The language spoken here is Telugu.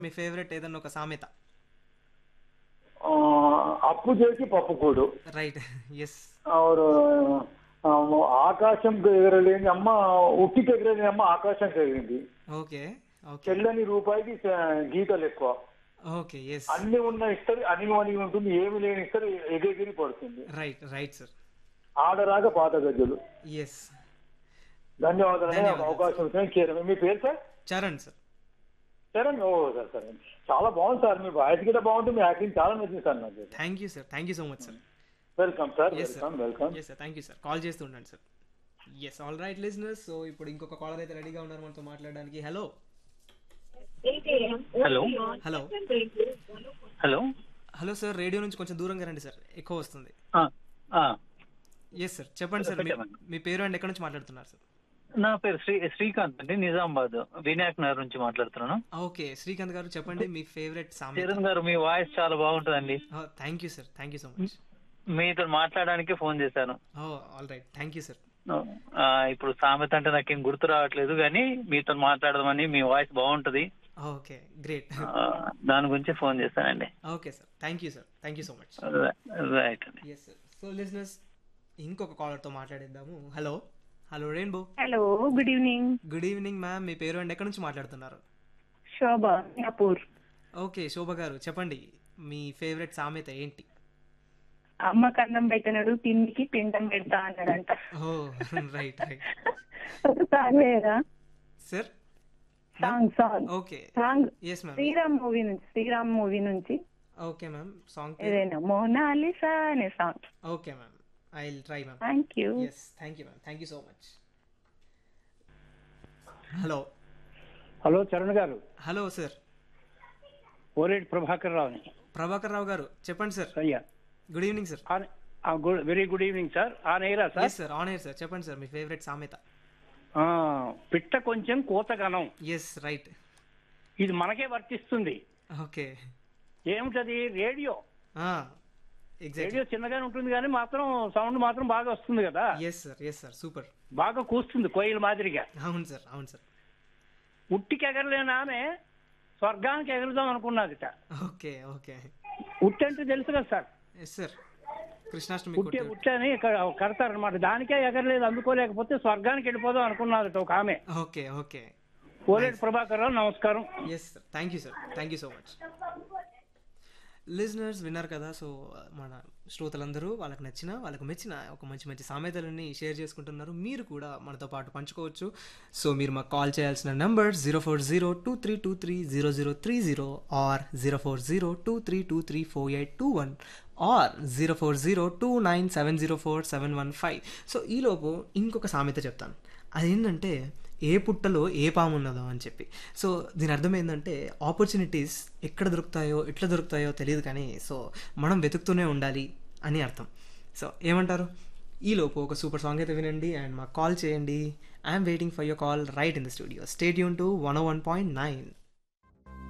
మీ ఫేవరెట్ ఏదన్నా ఒక సామెత ఆ, అప్పు చేసి పప్పు కూడు రైట్ ఎస్ और ఆ, ఆకాశం ఎగరలేని అమ్మ ఉట్టికి ఎగరలేని అమ్మ ఆకాశం ఎగిరింది ఓకే ఓకే చెల్లని రూపాయికి స- గీతలు ఎక్కువ ఓకే ఎస్ అన్ని ఉన్న ఇస్తారు అనిగి అనిగి ఉంటుంది ఏమి లేని ఇస్తారు ఎగిరి పడుతుంది రైట్ రైట్ సార్ ఆడరాగా పాత గజ్జలు ఎస్ ధన్యవాదాలు ధన్యవాదాలు. అవకాశం ఇచ్చిన చేరమే మీ పేరు సార్ చరణ్ సార్ చరణ్ ఓ సార్ సార్ చాలా బాగుంది సార్ మీ వాయిస్ కూడా బాగుంటుంది మీ యాక్టింగ్ చాలా నచ్చింది సార్ నాకు thank you sir thank you so much sir welcome sir yes sir welcome welcome yes sir thank you sir call చేస్తూ ఉండండి sir yes all right listeners so ఇప్పుడు ఇంకొక కాలర్ అయితే రెడీగా ఉన్నారు మనతో మాట్లాడడానికి hello hello hello hello hello sir radio నుంచి కొంచెం దూరంగా రండి సార్ ఎక్కువ వస్తుంది ఆ, ఆ, ఎస్ సార్ చెప్పండి సార్ మీ- చెప్పండి. మీ పేరు అండ్ ఎక్కడి నుంచి మాట్లాడుతున్నారు సార్ నా పేరు శ్రీ శ్రీకాంత్ అండి నిజామాబాద్ వినాయక్ నగర్ నుంచి మాట్లాడుతున్నాను ఓకే శ్రీకాంత్ గారు చెప్పండి మీ ఫేవరెట్ సామెత చరణ్ గారు మీ వాయిస్ చాలా బాగుంటుందండి thank you sir thank you so much మీతో మాట్లాడడానికి ఫోన్ చేశాను oh all right thank you sir ఆ, ఇప్పుడు సామెత అంటే నాకేం గుర్తు రావట్లేదు కానీ మీతో మాట్లాడదామని మీ వాయిస్ బాగుంటది ఓకే గ్రేట్ ఆ, దాని గురించి ఫోన్ చేశానండి okay sir thank you sir thank you so much right అండి ఎస్ సార్ సో లిజనర్స్ ఇంకొక కాలర్తో మాట్లాడేద్దాము hello hello rainbow hello good evening good evening ma'am మీ పేరు అండ్ ఎక్కడి నుంచి మాట్లాడుతున్నారు శోభ మియాపూర్ ఓకే శోభ గారు చెప్పండి మీ ఫేవరెట్ సామెత ఏంటి అమ్మ కన్నం పెట్టినాడు తిండికి పిండం పెడతా అన్నాడంట ఓ రైట్ రైట్ ఒక సాంగ్ లేదా sir song song okay song yes ma'am Sriram movie నుంచి శ్రీరామ్ మూవీ నుంచి ఓకే మ్యామ్ సాంగ్ ఏదైనా మోనాలిసా అనే song okay ma'am I will try ma'am thank you yes thank you ma'am thank you so much hello hello Charan గారు హలో సార్ ఓలేటి ప్రభాకర్ రావుని ప్రభాకర్ రావు గారు చెప్పండి సార్ అయ్యా good evening sir good very good evening sir ఆ నేరా sir yes sir on air sir చెప్పండి సార్ మీ ఫేవరెట్ సామెత ఆ, పిట్ట కొంచెం కోతగనం ఎస్ రైట్ ఇది మనకే వర్తిస్తుంది ఓకే ఏమిటది రేడియో ఎగ్జాక్ట్లీ రేడియో చిన్నగానే ఉంటుంది కానీ మాత్రం సౌండ్ మాత్రం బాగా వస్తుంది కదా yes sir yes sir super బాగా కూస్తుంది కోయిల మాదిరిగా అవును సార్ అవును సార్ ఉట్టికి ఎగరలేని ఆమె స్వర్గానికి ఎగరుదాం అనుకున్నదిట ఓకే ఓకే ఉట్టి అంటే తెలుసు కదా సార్ ఎస్ సార్ కృష్ణాష్టమి ఉట్టే కొట్టే ఉట్టి అని కడతారనమాట దానికే ఎగరలేదు అందుకోలేకపోతే స్వర్గానికి వెళ్ళిపోదాం అనుకున్నదిట ఒక ఆమె ఓకే ఓకే ఓలేటి ప్రభాకర్ రావు నమస్కారం yes sir thank you sir thank you so much listeners విన్నారు కదా సో మన శ్రోతలందరూ వాళ్ళకి నచ్చిన వాళ్ళకు మెచ్చిన ఒక మంచి మంచి సామెతలన్నీ షేర్ చేసుకుంటున్నారు మీరు కూడా మనతో పాటు పంచుకోవచ్చు సో మీరు మాకు కాల్ చేయాల్సిన number zero four zero two three two three zero zero three zero or zero four zero two three two three four eight two one or zero four zero two nine seven zero four seven one five so ఈలోపు ఇంకొక సామెత చెప్తాను అదేంటంటే ఏ పుట్టలో ఏ పాము ఉన్నదో అని చెప్పి సో దీని అర్థం ఏంటంటే ఆపర్చునిటీస్ ఎక్కడ దొరుకుతాయో ఎట్లా దొరుకుతాయో తెలియదు కానీ సో మనం వెతుకుతూనే ఉండాలి అని అర్థం సో ఏమంటారు ఈలోపు ఒక సూపర్ సాంగ్ అయితే వినండి అండ్ మాకు కాల్ చేయండి I'm waiting for your call right in the studio stadium to one one point nine